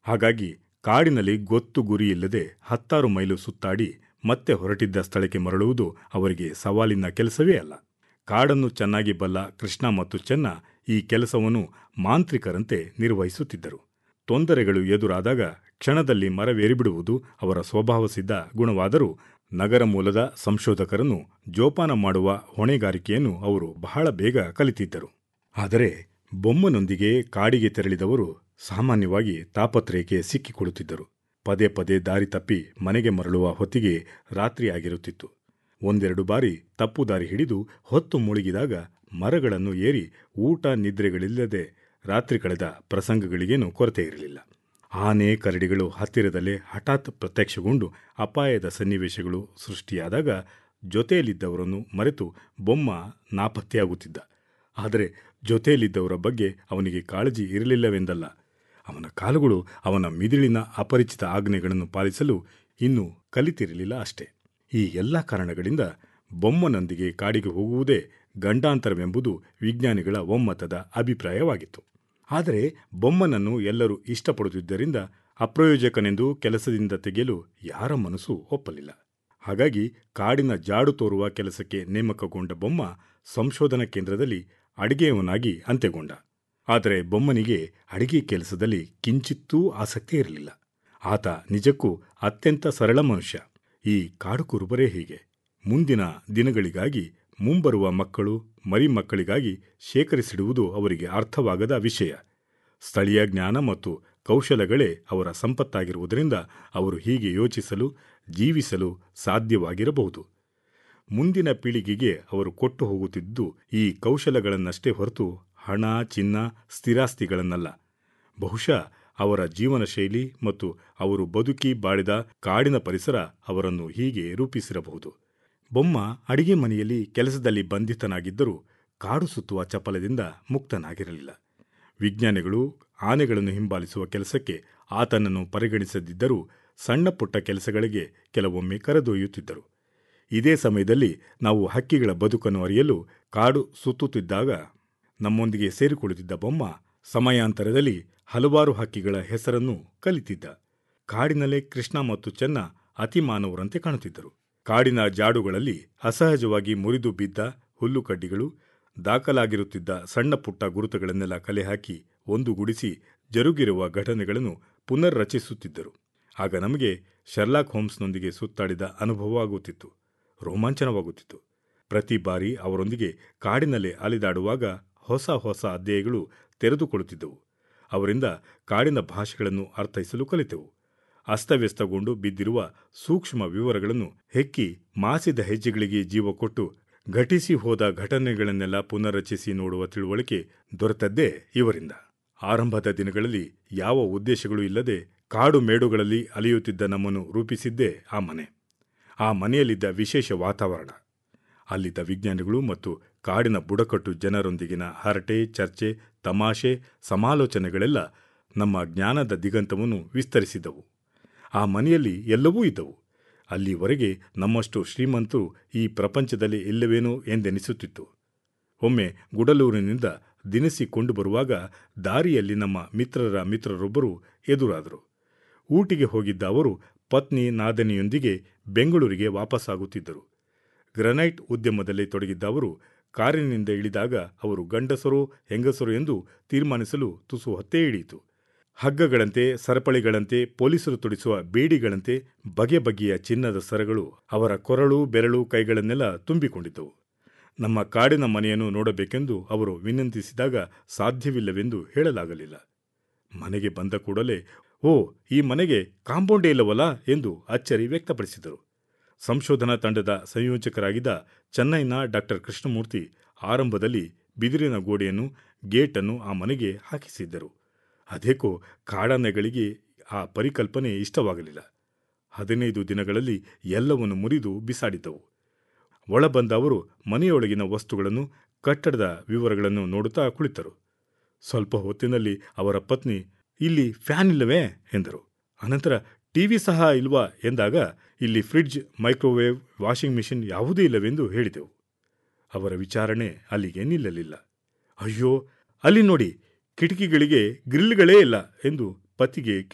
ಹಾಗಾಗಿ ಕಾಡಿನಲ್ಲಿ ಗೊತ್ತು ಗುರಿ ಇಲ್ಲದೆ ಹತ್ತಾರು ಮೈಲು ಸುತ್ತಾಡಿ ಮತ್ತೆ ಹೊರಟಿದ್ದ ಸ್ಥಳಕ್ಕೆ ಮರಳುವುದು ಅವರಿಗೆ ಸವಾಲಿನ ಕೆಲಸವೇ ಅಲ್ಲ ಕಾಡನ್ನು ಚೆನ್ನಾಗಿ ಬಲ್ಲ ಕೃಷ್ಣ ಮತ್ತು ಚೆನ್ನ ಈ ಕೆಲಸವನ್ನು ಮಾಂತ್ರಿಕರಂತೆ ನಿರ್ವಹಿಸುತ್ತಿದ್ದರು ತೊಂದರೆಗಳು ಎದುರಾದಾಗ ಕ್ಷಣದಲ್ಲಿ ಮರವೇರಿಬಿಡುವುದು ಅವರ ಸ್ವಭಾವಸಿದ್ಧ ಗುಣವಾದರೂ ನಗರ ಮೂಲದ ಸಂಶೋಧಕರನ್ನು ಜೋಪಾನ ಮಾಡುವ ಹೊಣೆಗಾರಿಕೆಯನ್ನು ಅವರು ಬಹಳ ಬೇಗ ಕಲಿತಿದ್ದರು ಆದರೆ ಬೊಮ್ಮನೊಂದಿಗೆ ಕಾಡಿಗೆ ತೆರಳಿದವರು ಸಾಮಾನ್ಯವಾಗಿ ತಾಪತ್ರಯಕ್ಕೆ ಸಿಕ್ಕಿಕೊಳ್ಳುತ್ತಿದ್ದರು ಪದೇ ಪದೇ ದಾರಿ ತಪ್ಪಿ ಮನೆಗೆ ಮರಳುವ ಹೊತ್ತಿಗೆ ರಾತ್ರಿಯಾಗಿರುತ್ತಿತ್ತು ಒಂದೆರಡು ಬಾರಿ ತಪ್ಪು ದಾರಿ ಹಿಡಿದು ಹೊತ್ತು ಮುಳುಗಿದಾಗ ಮರಗಳನ್ನು ಏರಿ ಊಟ ನಿದ್ರೆಗಳಿಲ್ಲದೆ ರಾತ್ರಿ ಕಳೆದ ಪ್ರಸಂಗಗಳಿಗೇನು ಕೊರತೆ ಇರಲಿಲ್ಲ ಆನೆ ಕರಡಿಗಳು ಹತ್ತಿರದಲ್ಲೇ ಹಠಾತ್ ಪ್ರತ್ಯಕ್ಷಗೊಂಡು ಅಪಾಯದ ಸನ್ನಿವೇಶಗಳು ಸೃಷ್ಟಿಯಾದಾಗ ಜೊತೆಯಲ್ಲಿದ್ದವರನ್ನು ಮರೆತು ಬೊಮ್ಮ ನಾಪತ್ತೆಯಾಗುತ್ತಿದ್ದ ಆದರೆ ಜೊತೆಯಲ್ಲಿದ್ದವರ ಬಗ್ಗೆ ಅವನಿಗೆ ಕಾಳಜಿ ಇರಲಿಲ್ಲವೆಂದಲ್ಲ ಅವನ ಕಾಲುಗಳು ಅವನ ಮಿದಿಳಿನ ಅಪರಿಚಿತ ಆಜ್ಞೆಗಳನ್ನು ಪಾಲಿಸಲು ಇನ್ನೂ ಕಲಿತಿರಲಿಲ್ಲ ಅಷ್ಟೇ ಈ ಎಲ್ಲ ಕಾರಣಗಳಿಂದ ಬೊಮ್ಮನೊಂದಿಗೆ ಕಾಡಿಗೆ ಹೋಗುವುದೇ ಗಂಡಾಂತರವೆಂಬುದು ವಿಜ್ಞಾನಿಗಳ ಒಮ್ಮತದ ಅಭಿಪ್ರಾಯವಾಗಿತ್ತು ಆದರೆ ಬೊಮ್ಮನನ್ನು ಎಲ್ಲರೂ ಇಷ್ಟಪಡುತ್ತಿದ್ದರಿಂದ ಅಪ್ರಯೋಜಕನೆಂದು ಕೆಲಸದಿಂದ ತೆಗೆಯಲು ಯಾರ ಮನಸ್ಸು ಒಪ್ಪಲಿಲ್ಲ ಹಾಗಾಗಿ ಕಾಡಿನ ಜಾಡು ತೋರುವ ಕೆಲಸಕ್ಕೆ ನೇಮಕಗೊಂಡ ಬೊಮ್ಮ ಸಂಶೋಧನಾ ಕೇಂದ್ರದಲ್ಲಿ ಅಡಿಗೆಯವನಾಗಿ ಅಂತ್ಯಗೊಂಡ ಆದರೆ ಬೊಮ್ಮನಿಗೆ ಅಡಿಗೆ ಕೆಲಸದಲ್ಲಿ ಕಿಂಚಿತ್ತೂ ಆಸಕ್ತಿ ಇರಲಿಲ್ಲ ಆತ ನಿಜಕ್ಕೂ ಅತ್ಯಂತ ಸರಳ ಮನುಷ್ಯ ಈ ಕಾಡು ಕುರುಬರೇ ಹೀಗೆ ಮುಂದಿನ ದಿನಗಳಿಗಾಗಿ ಮುಂಬರುವ ಮಕ್ಕಳು ಮರಿ ಮಕ್ಕಳಿಗಾಗಿ ಶೇಖರಿಸಿಡುವುದು ಅವರಿಗೆ ಅರ್ಥವಾಗದ ವಿಷಯ ಸ್ಥಳೀಯ ಜ್ಞಾನ ಮತ್ತು ಕೌಶಲಗಳೇ ಅವರ ಸಂಪತ್ತಾಗಿರುವುದರಿಂದ ಅವರು ಹೀಗೆ ಯೋಚಿಸಲು ಜೀವಿಸಲು ಸಾಧ್ಯವಾಗಿರಬಹುದು ಮುಂದಿನ ಪೀಳಿಗೆಗೆ ಅವರು ಕೊಟ್ಟು ಹೋಗುತ್ತಿದ್ದು ಈ ಕೌಶಲಗಳನ್ನಷ್ಟೇ ಹೊರತು ಹಣ ಚಿನ್ನ ಸ್ಥಿರಾಸ್ತಿಗಳನ್ನಲ್ಲ ಬಹುಶಃ ಅವರ ಜೀವನ ಶೈಲಿ ಮತ್ತು ಅವರು ಬದುಕಿ ಬಾಳಿದ ಕಾಡಿನ ಪರಿಸರ ಅವರನ್ನು ಹೀಗೆ ರೂಪಿಸಿರಬಹುದು ಬೊಮ್ಮ ಅಡಿಗೆ ಮನೆಯಲ್ಲಿ ಕೆಲಸದಲ್ಲಿ ಬಂಧಿತನಾಗಿದ್ದರೂ ಕಾಡು ಸುತ್ತುವ ಚಪಲದಿಂದ ಮುಕ್ತನಾಗಿರಲಿಲ್ಲ ವಿಜ್ಞಾನಿಗಳು ಆನೆಗಳನ್ನು ಹಿಂಬಾಲಿಸುವ ಕೆಲಸಕ್ಕೆ ಆತನನ್ನು ಪರಿಗಣಿಸದಿದ್ದರೂ ಸಣ್ಣ ಪುಟ್ಟ ಕೆಲಸಗಳಿಗೆ ಕೆಲವೊಮ್ಮೆ ಕರೆದೊಯ್ಯುತ್ತಿದ್ದರು ಇದೇ ಸಮಯದಲ್ಲಿ ನಾವು ಹಕ್ಕಿಗಳ ಬದುಕನ್ನು ಅರಿಯಲು ಕಾಡು ಸುತ್ತುತ್ತಿದ್ದಾಗ ನಮ್ಮೊಂದಿಗೆ ಸೇರಿಕೊಳ್ಳುತ್ತಿದ್ದ ಬೊಮ್ಮ ಸಮಯಾಂತರದಲ್ಲಿ ಹಲವಾರು ಹಕ್ಕಿಗಳ ಹೆಸರನ್ನು ಕಲಿತಿದ್ದ ಕಾಡಿನಲ್ಲೇ ಕೃಷ್ಣ ಮತ್ತು ಚೆನ್ನ ಅತಿಮಾನವರಂತೆ ಕಾಣುತ್ತಿದ್ದರು ಕಾಡಿನ ಜಾಡುಗಳಲ್ಲಿ ಅಸಹಜವಾಗಿ ಮುರಿದು ಬಿದ್ದ ಹುಲ್ಲುಕಡ್ಡಿಗಳು ದಾಖಲಾಗಿರುತ್ತಿದ್ದ ಸಣ್ಣ ಪುಟ್ಟ ಗುರುತುಗಳನ್ನೆಲ್ಲ ಕಲೆ ಹಾಕಿ ಒಂದುಗೂಡಿಸಿ ಜರುಗಿರುವ ಘಟನೆಗಳನ್ನು ಪುನರ್ರಚಿಸುತ್ತಿದ್ದರು ಆಗ ನಮಗೆ ಶರ್ಲಾಕ್ ಹೋಮ್ಸ್ನೊಂದಿಗೆ ಸುತ್ತಾಡಿದ ಅನುಭವ ಆಗುತ್ತಿತ್ತು ರೋಮಾಂಚನವಾಗುತ್ತಿತ್ತು ಪ್ರತಿ ಬಾರಿ ಅವರೊಂದಿಗೆ ಕಾಡಿನಲ್ಲಿ ಅಲಿದಾಡುವಾಗ ಹೊಸ ಹೊಸ ಅಧ್ಯಾಯಗಳು ತೆರೆದುಕೊಳ್ಳುತ್ತಿದ್ದವು ಅವರಿಂದ ಕಾಡಿನ ಭಾಷೆಗಳನ್ನು ಅರ್ಥೈಸಲು ಕಲಿತೆವು ಅಸ್ತವ್ಯಸ್ತಗೊಂಡು ಬಿದ್ದಿರುವ ಸೂಕ್ಷ್ಮ ವಿವರಗಳನ್ನು ಹೆಕ್ಕಿ ಮಾಸಿದ ಹೆಜ್ಜೆಗಳಿಗೆ ಜೀವ ಕೊಟ್ಟು ಘಟಿಸಿ ಹೋದ ಘಟನೆಗಳನ್ನೆಲ್ಲ ಪುನರ್ರಚಿಸಿ ನೋಡುವ ತಿಳುವಳಿಕೆ ದೊರೆತದ್ದೇ ಇವರಿಂದ ಆರಂಭದ ದಿನಗಳಲ್ಲಿ ಯಾವ ಉದ್ದೇಶಗಳೂ ಇಲ್ಲದೆ ಕಾಡು ಮೇಡುಗಳಲ್ಲಿ ಅಲಿಯುತ್ತಿದ್ದ ನಮ್ಮನ್ನು ರೂಪಿಸಿದ್ದೇ ಆ ಮನೆ ಆ ಮನೆಯಲ್ಲಿದ್ದ ವಿಶೇಷ ವಾತಾವರಣ ಅಲ್ಲಿದ್ದ ವಿಜ್ಞಾನಿಗಳು ಮತ್ತು ಕಾಡಿನ ಬುಡಕಟ್ಟು ಜನರೊಂದಿಗಿನ ಹರಟೆ ಚರ್ಚೆ ತಮಾಷೆ ಸಮಾಲೋಚನೆಗಳೆಲ್ಲ ನಮ್ಮ ಜ್ಞಾನದ ದಿಗಂತವನ್ನು ವಿಸ್ತರಿಸಿದವು ಆ ಮನೆಯಲ್ಲಿ ಎಲ್ಲವೂ ಇದ್ದವು ಅಲ್ಲಿವರೆಗೆ ನಮ್ಮಷ್ಟು ಶ್ರೀಮಂತರು ಈ ಪ್ರಪಂಚದಲ್ಲಿ ಇಲ್ಲವೇನೋ ಎಂದೆನಿಸುತ್ತಿತ್ತು ಒಮ್ಮೆ ಗುಡಲೂರಿನಿಂದ ದಿನಸಿ ಕೊಂಡು ಬರುವಾಗ ದಾರಿಯಲ್ಲಿ ನಮ್ಮ ಮಿತ್ರರ ಮಿತ್ರರೊಬ್ಬರು ಎದುರಾದರು ಊಟಿಗೆ ಹೋಗಿದ್ದ ಅವರು ಪತ್ನಿ ನಾದನಿಯೊಂದಿಗೆ ಬೆಂಗಳೂರಿಗೆ ವಾಪಸ್ಸಾಗುತ್ತಿದ್ದರು ಗ್ರನೈಟ್ ಉದ್ಯಮದಲ್ಲಿ ತೊಡಗಿದ್ದ ಅವರು ಕಾರಿನಿಂದ ಇಳಿದಾಗ ಅವರು ಗಂಡಸರೋ ಹೆಂಗಸರು ಎಂದು ತೀರ್ಮಾನಿಸಲು ತುಸು ಹೊತ್ತೇ ಹಿಡಿಯಿತು ಹಗ್ಗಗಳಂತೆ ಸರಪಳಿಗಳಂತೆ ಪೊಲೀಸರು ತುಡಿಸುವ ಬೇಡಿಗಳಂತೆ ಬಗೆ ಬಗೆಯ ಚಿನ್ನದ ಸರಗಳು ಅವರ ಕೊರಳು ಬೆರಳು ಕೈಗಳನ್ನೆಲ್ಲ ತುಂಬಿಕೊಂಡಿದ್ದವು ನಮ್ಮ ಕಾಡಿನ ಮನೆಯನ್ನು ನೋಡಬೇಕೆಂದು ಅವರು ವಿನಂತಿಸಿದಾಗ ಸಾಧ್ಯವಿಲ್ಲವೆಂದು ಹೇಳಲಾಗಲಿಲ್ಲ ಮನೆಗೆ ಬಂದ ಕೂಡಲೇ ಓ ಈ ಮನೆಗೆ ಕಾಂಪೌಂಡೇ ಇಲ್ಲವಲ್ಲ ಎಂದು ಅಚ್ಚರಿ ವ್ಯಕ್ತಪಡಿಸಿದರು ಸಂಶೋಧನಾ ತಂಡದ ಸಂಯೋಜಕರಾಗಿದ್ದ ಚೆನ್ನೈನ ಡಾಕ್ಟರ್ ಕೃಷ್ಣಮೂರ್ತಿ ಆರಂಭದಲ್ಲಿ ಬಿದಿರಿನ ಗೋಡೆಯನ್ನು ಗೇಟನ್ನು ಆ ಮನೆಗೆ ಹಾಕಿಸಿದ್ದರು ಅದೇಕೋ ಕಾಡಾನೆಗಳಿಗೆ ಆ ಪರಿಕಲ್ಪನೆ ಇಷ್ಟವಾಗಲಿಲ್ಲ ಹದಿನೈದು ದಿನಗಳಲ್ಲಿ ಎಲ್ಲವನ್ನು ಮುರಿದು ಬಿಸಾಡಿದ್ದವು ಒಳ ಬಂದ ಅವರು ಮನೆಯೊಳಗಿನ ವಸ್ತುಗಳನ್ನು ಕಟ್ಟಡದ ವಿವರಗಳನ್ನು ನೋಡುತ್ತಾ ಕುಳಿತರು ಸ್ವಲ್ಪ ಹೊತ್ತಿನಲ್ಲಿ ಅವರ ಪತ್ನಿ ಇಲ್ಲಿ ಫ್ಯಾನ್ ಇಲ್ಲವೇ ಎಂದರು ಅನಂತರ ಟಿವಿ ಸಹ ಇಲ್ವಾ ಎಂದಾಗ ಇಲ್ಲಿ ಫ್ರಿಡ್ಜ್ ಮೈಕ್ರೋವೇವ್ ವಾಷಿಂಗ್ ಮಿಷಿನ್ ಯಾವುದೂ ಇಲ್ಲವೆಂದು ಹೇಳಿದೆವು ಅವರ ವಿಚಾರಣೆ ಅಲ್ಲಿಗೆ ನಿಲ್ಲಲಿಲ್ಲ ಅಯ್ಯೋ ಅಲ್ಲಿ ನೋಡಿ ಕಿಟಕಿಗಳಿಗೆ ಗ್ರಿಲ್ಗಳೇ ಇಲ್ಲ ಎಂದು ಪತಿಗೆ